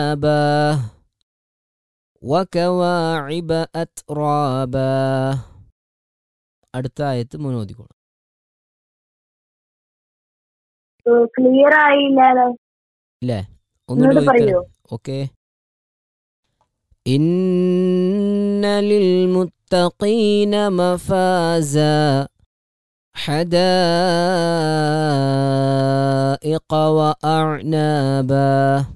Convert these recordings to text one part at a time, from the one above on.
أبا وكواعب أترابا അടുത്ത ആയത്ത് മുന്നോദിക്കോളൂ ക്ലിയർ ആയില്ലല്ലോ ഇല്ലേ ഒന്നുകൂടി ഒന്നുകൂടി പറയോ ഓക്കെ إن للمتقين مفازا حدائق وأعنابا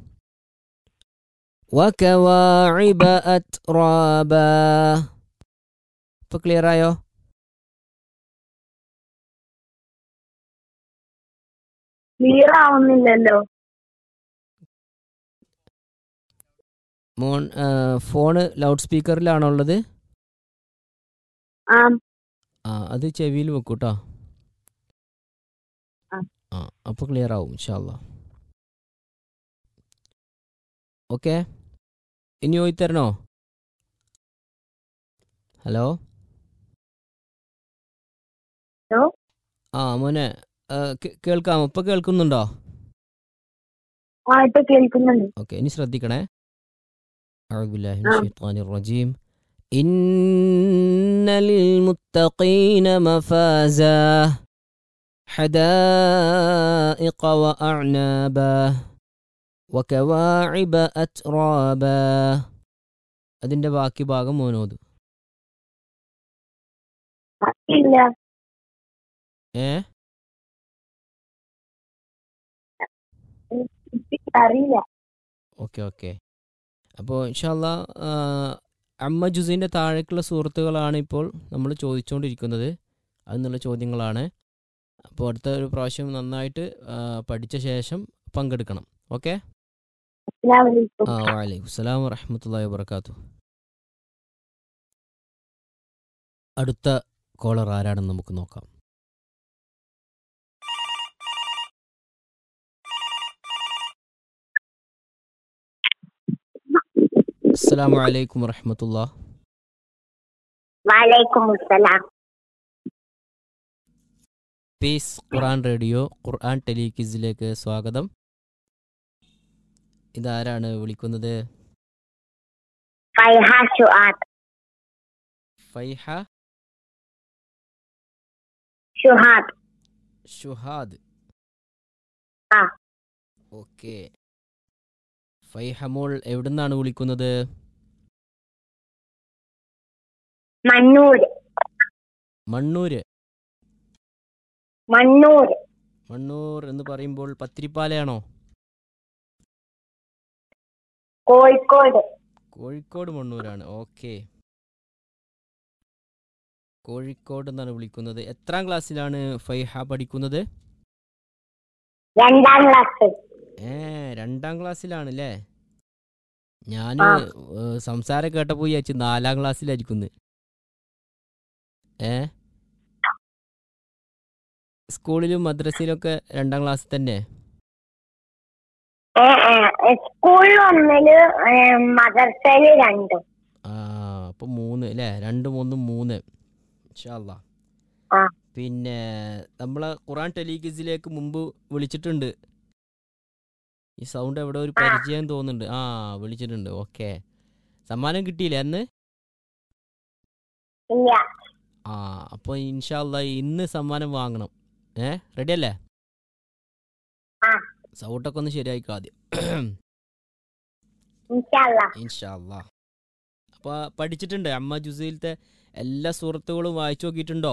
وكواعب أترابا ഇപ്പൊ ക്ലിയർ ആയോ ക്ലിയർ ആവുന്നില്ലല്ലോ മോൺ ഫോണ് ലൗഡ് സ്പീക്കറിലാണോ ഉള്ളത് ആ ആ അത് ചെവിയിൽ വെക്കൂട്ടോ ആ. ആ അപ്പോൾ ക്ലിയർ ആവും ഇൻഷാല്ല ഓക്കെ ഇനി പോയി തരണോ ഹലോ ഹലോ ആ മോനെ ആ, കേ- കേൾക്കാമോ ഇപ്പൊ കേൾക്കുന്നുണ്ടോ ആ ഇപ്പൊ കേൾക്കുന്നുണ്ട് ഓക്കെ ഇനി ശ്രദ്ധിക്കണേ أعوذ بالله من نعم. الشيطان الرجيم إن للمتقين مفازا حدائق وأعنابا وكواعب أترابا അതിന്റെ ബാക്കി ഭാഗം മോനോത് ഇല്ല ഏ എനിക്ക് അറിയില്ല ഓക്കെ ഓക്കെ അപ്പോൾ ഇൻഷാല്ല അമ്മ ജുസിൻ്റെ താഴേക്കുള്ള സുഹൃത്തുക്കളാണ് ഇപ്പോൾ നമ്മൾ ചോദിച്ചുകൊണ്ടിരിക്കുന്നത് അതിനുള്ള ചോദ്യങ്ങളാണ് അപ്പോൾ അടുത്ത ഒരു പ്രാവശ്യം നന്നായിട്ട് ആ, പഠിച്ച ശേഷം പങ്കെടുക്കണം ഓക്കെ അസ്സലാമു അലൈക്കും ആ വാലൈക്കും അസ്സലാം വറഹമത്തല്ലാ വാബർക്കാത്തു അടുത്ത കോളർ ആരാണെന്ന് നമുക്ക് നോക്കാം അസ്സലാമു അലൈക്കും വറഹമത്തുള്ള വലൈക്കും അസ്സലാം പീസ് ഖുറാൻ റേഡിയോ ഖുർആൻ ടെലിക്വിസിലേക്ക് സ്വാഗതം ഇതാരാണ് വിളിക്കുന്നത് ഫൈഹ ഷുആദ് ഫൈഹ ഷുഹാദ് ഷുഹാദ് ആ. ഓക്കെ ഫൈഹ മോൾ എവിടുന്നാണ് വിളിക്കുന്നത് മണ്ണൂർ മണ്ണൂര് മണ്ണൂർ മണ്ണൂർ എന്ന് പറയുമ്പോൾ പത്തിരിപ്പാലയാണോ കോഴിക്കോട് കോഴിക്കോട് മണ്ണൂരാണ് ഓക്കെ കോഴിക്കോട് എന്നാണ് വിളിക്കുന്നത് എത്രാം ക്ലാസ്സിലാണ് ഫൈഹ പഠിക്കുന്നത് രണ്ടാം ക്ലാസ് ഏ രണ്ടാം ക്ലാസ്സിലാണ് അല്ലേ ഞാൻ ആ. സംസാരം കേട്ടപ്പോൾ വിചാരിച്ചു നാലാം ക്ലാസ്സിലായിരിക്കുന്നു ഏ സ്കൂളിലും മദ്രസയിലൊക്കെ രണ്ടാം ക്ലാസ്സിൽ തന്നെ സ്കൂളിൽ ഒന്നില് മദർസയില് രണ്ട് ആ അപ്പം മൂന്ന് അല്ലേ രണ്ട് മൂന്നും മൂന്ന് ഇൻഷാല്ല ആ. പിന്നെ നമ്മളെ ഖുറാൻ ടെലിഗിസിലേക്ക് മുമ്പ് വിളിച്ചിട്ടുണ്ട് ഈ സൗണ്ട് എവിടെ ഒരു പരിചയം തോന്നുന്നുണ്ട് ആ വിളിച്ചിട്ടുണ്ട് ഓക്കെ സമ്മാനം കിട്ടിയില്ലേ അന്ന് ഇല്ല ആ അപ്പോൾ ഇൻഷാല്ല ഇന്ന് സമ്മാനം വാങ്ങണം ഏ റെഡി അല്ലേ ആ. സൗണ്ടൊക്കെ ഒന്ന് ശരിയായിക്കോ ആദ്യം ഇൻഷാല്ല ഇൻഷാല്ല അപ്പോൾ പഠിച്ചിട്ടുണ്ട് അമ്മ ജുസയിലത്തെ എല്ലാ സുഹൃത്തുക്കളും വായിച്ചു നോക്കിയിട്ടുണ്ടോ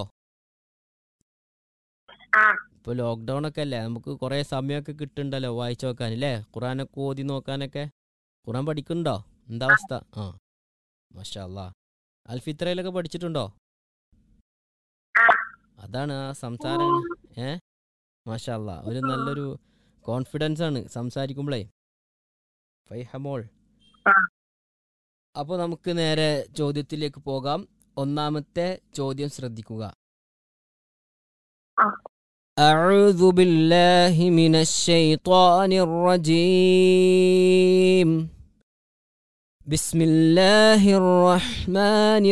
ആ ഇപ്പോൾ ലോക്ക്ഡൗൺ ഒക്കെ അല്ലേ നമുക്ക് കുറേ സമയമൊക്കെ കിട്ടുന്നുണ്ടല്ലോ വായിച്ചു നോക്കാൻ അല്ലേ ഖുറാനൊക്കെ ഓതി നോക്കാനൊക്കെ ഖുറാൻ പഠിക്കുന്നുണ്ടോ എന്താ അവസ്ഥ ആ മഷാല്ല അൽഫിത്രയിലൊക്കെ പഠിച്ചിട്ടുണ്ടോ ആ. അതാണ് ആ സംസാരം ഏ മാഷല്ല ഒരു നല്ലൊരു കോൺഫിഡൻസ് ആണ് സംസാരിക്കുമ്പോഴേ ഫൈഹമോൾ ആ. അപ്പോൾ നമുക്ക് നേരെ ചോദ്യത്തിലേക്ക് പോകാം ഒന്നാമത്തെ ചോദ്യം ശ്രദ്ധിക്കുക ആ. أعوذ بالله من الشيطان الرجيم بسم الله الرحمن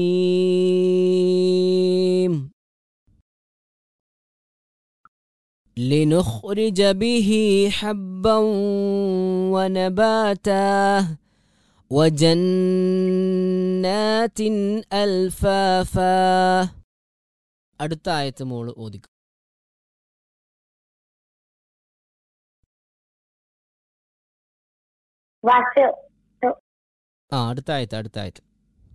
الرحيم لنخرج به حبا ونباتا وجنات ألفافا അടുത്ത ആയത്ത് മോള് ഓദിക്കും വസ് ആ അടുത്ത ആയത്ത് അടുത്ത ആയത്ത്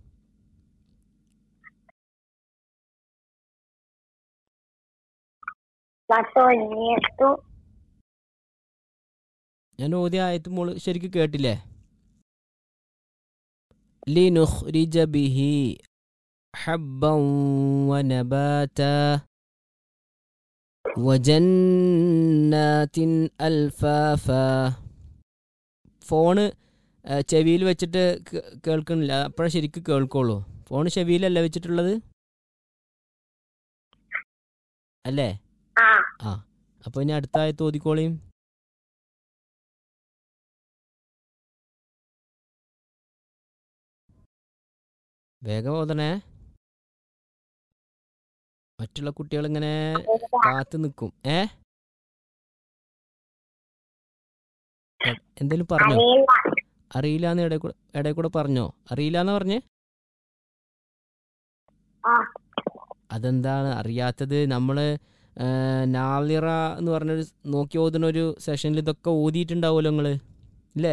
വസോന്യത്തു ഞാൻ ഓതിയ ആയത്ത് മോള് ശരിക്കും കേട്ടില്ലേ لنخرج به حبا ونباتا وجنات ألفافا ഫോണ് ചെവിയിൽ വെച്ചിട്ട് കേ- കേൾക്കണില്ല അപ്പോഴേ ശരിക്കും കേൾക്കുള്ളൂ ഫോൺ ചെവിയിലല്ല വെച്ചിട്ടുള്ളത് അല്ലേ ആ ആ അപ്പോൾ ഇനി അടുത്ത ആയത്ത് ഓതിക്കോളിയും വേഗം ഓതണേ മറ്റുള്ള കുട്ടികൾ ഇങ്ങനെ കാത്തു നിൽക്കും ഏ എ- എന്തേലും പറഞ്ഞോ അറിയില്ല അറിയില്ലാന്ന് ഇടയിൽ കൂടെ ഇടയിൽ കൂടെ പറഞ്ഞോ അറിയില്ലാന്ന് പറഞ്ഞേ ആ അതെന്താണ് അറിയാത്തത് നമ്മൾ നാളിറ എന്ന് പറഞ്ഞൊരു നോക്കി ഓതുന്ന ഒരു സെഷനിൽ ഇതൊക്കെ ഓതിയിട്ടുണ്ടാവുമല്ലോ നിങ്ങൾ ഇല്ലേ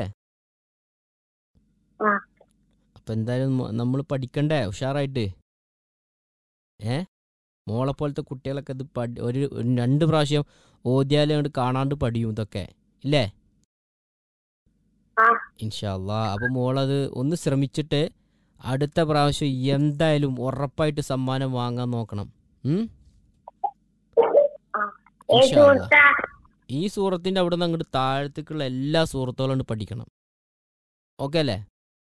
ആ. അപ്പം എന്തായാലും നമ്മൾ പഠിക്കണ്ടേ ഉഷാറായിട്ട് ഏ മോളെ പോലത്തെ കുട്ടികളൊക്കെ ഇത് പഠി ഒരു ഒരു രണ്ട് പ്രാവശ്യം ഓതിയാലും അങ്ങോട്ട് കാണാണ്ട് പഠിയും ഇതൊക്കെ ഇല്ലേ ആ. ഇൻഷാല്ലാ അപ്പം മോളത് ഒന്ന് ശ്രമിച്ചിട്ട് അടുത്ത പ്രാവശ്യം എന്തായാലും ഉറപ്പായിട്ട് സമ്മാനം വാങ്ങാൻ നോക്കണം ഉം? ഏത് ഇൻഷാ അല്ലാ. കൊടുത്താ ഈ സൂറത്തിന്റെ അവിടെ നിന്ന് അങ്ങോട്ട് താഴത്തേക്കുള്ള എല്ലാ സൂറത്തുകളും അങ്ങട് പഠിക്കണം ഓക്കെ അല്ലേ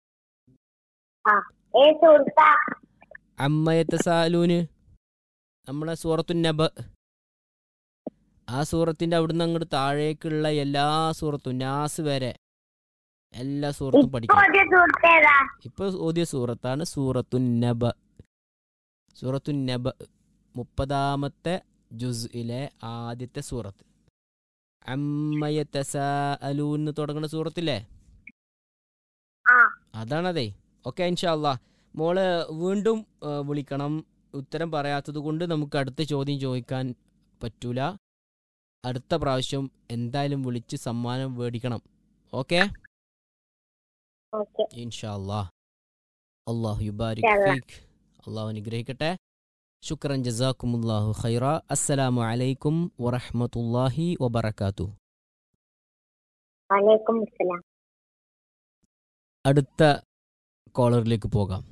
ഏത് കൊടുത്താ അമ്മയത്തെ സാലൂന് നമ്മളെ സൂറത്തു നബ ആ സൂറത്തിന്റെ അവിടുന്ന് അങ്ങോട്ട് താഴേക്കുള്ള എല്ലാ സൂറത്തും നാസ് വരെ എല്ലാ സൂറത്തും പഠിക്കണം ചോദ്യം കൊടുത്തേതാ ഇപ്പൊ ഓതിയ സൂറത്താണ് സൂറത്തു നബ സൂറത്തു നബ മുപ്പതാമത്തെ ജുസ്ഇലെ ആദ്യത്തെ സൂറത്ത് അമ്മയത്തസാലൂന്ന് തുടങ്ങുന്ന സൂറത്തില്ലേ ആ അതാണതേ ഓക്കെ ഇൻഷാല്ലാ മോള് വീണ്ടും ആ, വിളിക്കണം ഉത്തരം പറയാത്തത് കൊണ്ട് നമുക്ക് അടുത്ത ചോദ്യം ചോദിക്കാൻ പറ്റൂല അടുത്ത പ്രാവശ്യം എന്തായാലും വിളിച്ച് സമ്മാനം മേടിക്കണം ഓക്കെ ഓക്കെ ഇൻഷാല്ലാ അള്ളാഹു യുബാരിക് ഇൻഷാല്ലാ. ഫീക്ക് അള്ളാഹു അനുഗ്രഹിക്കട്ടെ ശുക്രൻ ജസാക്കുമുല്ലാഹു ഖൈറ അസ്സലാമു അലൈക്കും വറഹ്മത്തുള്ളാഹി വബറകാതു വലൈക്കും അസ്സലാം അടുത്ത കോളറിലേക്ക് പോകാം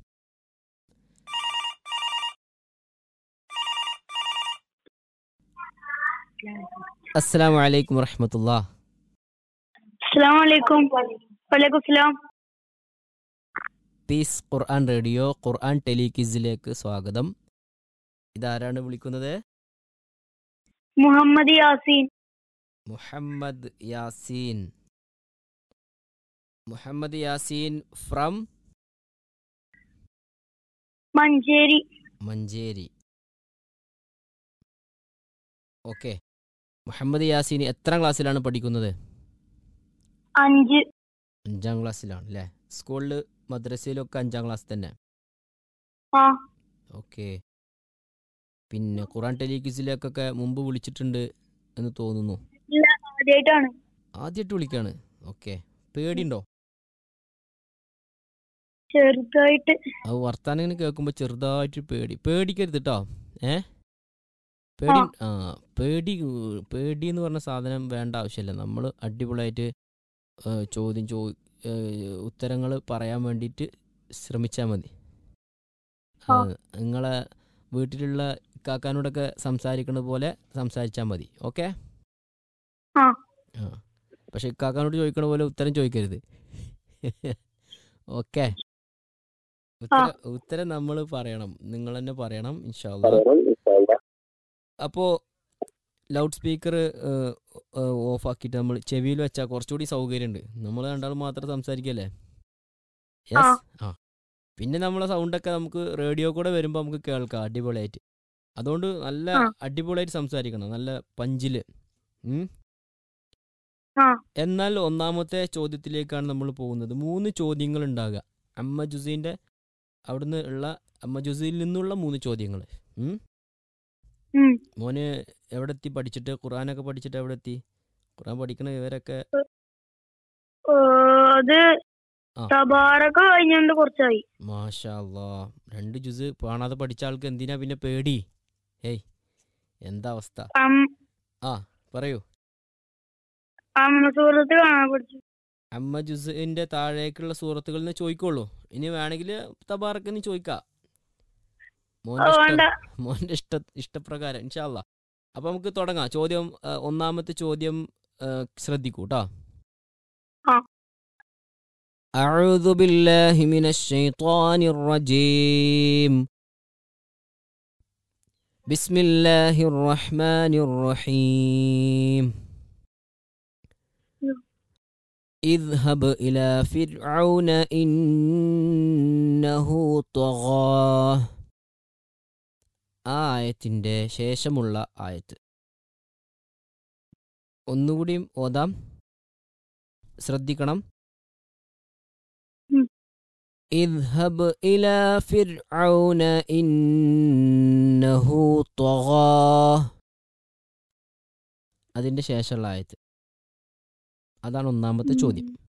അസ്സലാമു അലൈക്കും വറഹ്മത്തുള്ളാ അസ്സാം വലൈക്കും വലൈക്കും സ്ലാം പീസ് ഖുർആൻ റേഡിയോ ഖുർആൻ ടെലിക്വിസിലേക്ക് സ്വാഗതം ഇതാരാണ് വിളിക്കുന്നത് മുഹമ്മദ് യാസീൻ മുഹമ്മദ് യാസീൻ മുഹമ്മദ് യാസീൻ ഫ്രം മഞ്ചേരി മഞ്ചേരി ഓക്കെ മുഹമ്മദ് യാസീൻ എത്രാം ക്ലാസ്സിലാണ് പഠിക്കുന്നത് അഞ്ച് അഞ്ചാം ക്ലാസ്സിലാണ് അല്ലേ സ്കൂളിൽ മദ്രസയിലൊക്കെ അഞ്ചാം ക്ലാസ് തന്നെ ആ ഓക്കെ പിന്നെ ഖുറാൻ ടെലിക്വിസിലേക്കൊക്കെ മുമ്പ് വിളിച്ചിട്ടുണ്ട് എന്ന് തോന്നുന്നു ഇല്ല ആദ്യമായിട്ടാണ് ആദ്യമായിട്ട് വിളിക്കാണ് ഓക്കെ പേടിയുണ്ടോ ചെറുതായിട്ട് അത് വർത്താനം ഇങ്ങനെ കേൾക്കുമ്പോൾ ചെറുതായിട്ട് പേടി പേടിക്കരുത് കേട്ടോ ഏ പേടി ആ പേടി പേടി എന്ന് പറഞ്ഞ സാധനം വേണ്ട ആവശ്യമില്ല നമ്മൾ അടിപൊളിയായിട്ട് ഏ, ചോദ്യം ചോ ഉത്തരങ്ങൾ പറയാൻ വേണ്ടിയിട്ട് ശ്രമിച്ചാൽ മതി ആ, ആ. നിങ്ങളെ വീട്ടിലുള്ള കാക്കാനോടൊക്കെ സംസാരിക്കുന്നത് പോലെ സംസാരിച്ചാൽ മതി ഓക്കെ ആ. ആ പക്ഷെ ഇക്കാക്കാനോട് ചോദിക്കണ പോലെ ഉത്തരം ചോദിക്കരുത് ഓക്കെ ഉത്തരം ഉത്തരം നമ്മൾ പറയണം നിങ്ങൾ തന്നെ പറയണം ഇൻഷാല്ല അപ്പോൾ ലൗഡ് സ്പീക്കർ ഓഫ് ആക്കിയിട്ട് നമ്മൾ ചെവിയിൽ വെച്ചാൽ കുറച്ചുകൂടി സൗകര്യമുണ്ട് നമ്മൾ രണ്ടാളും മാത്രം സംസാരിക്കല്ലേ യെസ് ആ പിന്നെ നമ്മളെ സൗണ്ടൊക്കെ നമുക്ക് റേഡിയോ കൂടെ വരുമ്പോൾ നമുക്ക് കേൾക്കാം അടിപൊളിയായിട്ട് അതുകൊണ്ട് നല്ല ആ. അടിപൊളിയായിട്ട് സംസാരിക്കണം നല്ല പഞ്ചില് ഉം. ആ. എന്നാൽ ഒന്നാമത്തെ ചോദ്യത്തിലേക്കാണ് നമ്മൾ പോകുന്നത് മൂന്ന് ചോദ്യങ്ങൾ ഉണ്ടാകുക അമ്മ ജുസീൻ്റെ അവിടുന്ന് ഉള്ള അമ്മ ജുസയിൽ നിന്നുള്ള മൂന്ന് ചോദ്യങ്ങൾ ഉം. മോന് എവിടെ എത്തി പഠിച്ചിട്ട് ഖുറാനൊക്കെ പഠിച്ചിട്ട് എവിടെ എത്തി ഖുറാൻ പഠിക്കണ ഇവരൊക്കെ ഏ, അത് ആ. തബാറൊക്കെ കഴിഞ്ഞോണ്ട് കുറച്ചായി മാഷാ അല്ലാ രണ്ട് ജുസ് കാണാതെ പഠിച്ച ആൾക്ക് എന്തിനാ പിന്നെ പേടി ഏയ് എന്താ അവസ്ഥ അം- പറയൂ അമ്മ സുഹൃത്ത് കാണാൻ പഠിച്ചു അമ്മ ജുസിന്റെ താഴേക്കുള്ള സൂറത്തുകളിൽ നിന്ന് ചോദിക്കോളൂ ഇനി വേണമെങ്കിൽ തബാറക്ക് നീ ചോദിക്കാം ഓ മോന്റെ വേണ്ട ഇഷ്ടം മോന്റെ ഇഷ്ട ഇഷ്ടപ്രകാരം ഇൻഷാല്ല അപ്പൊ നമുക്ക് തുടങ്ങാം ചോദ്യം ആ, ഒന്നാമത്തെ ചോദ്യം ആ, ശ്രദ്ധിക്കൂ കേട്ടോ ആ. أعوذ بالله من الشيطان الرجيم بسم الله الرحمن الرحيم اذهب إلى فرعون إنه طغى ആ ആയത്തിൻ്റെ ശേഷമുള്ള ആയത്ത് ഒന്നുകൂടിയും ഓതാം ശ്രദ്ധിക്കണം ഉം. اذهب إلى فرعون إنه طغى അതിൻ്റെ ശേഷമുള്ള ആയത്ത് അതാണ് ഒന്നാമത്തെ ചോദ്യം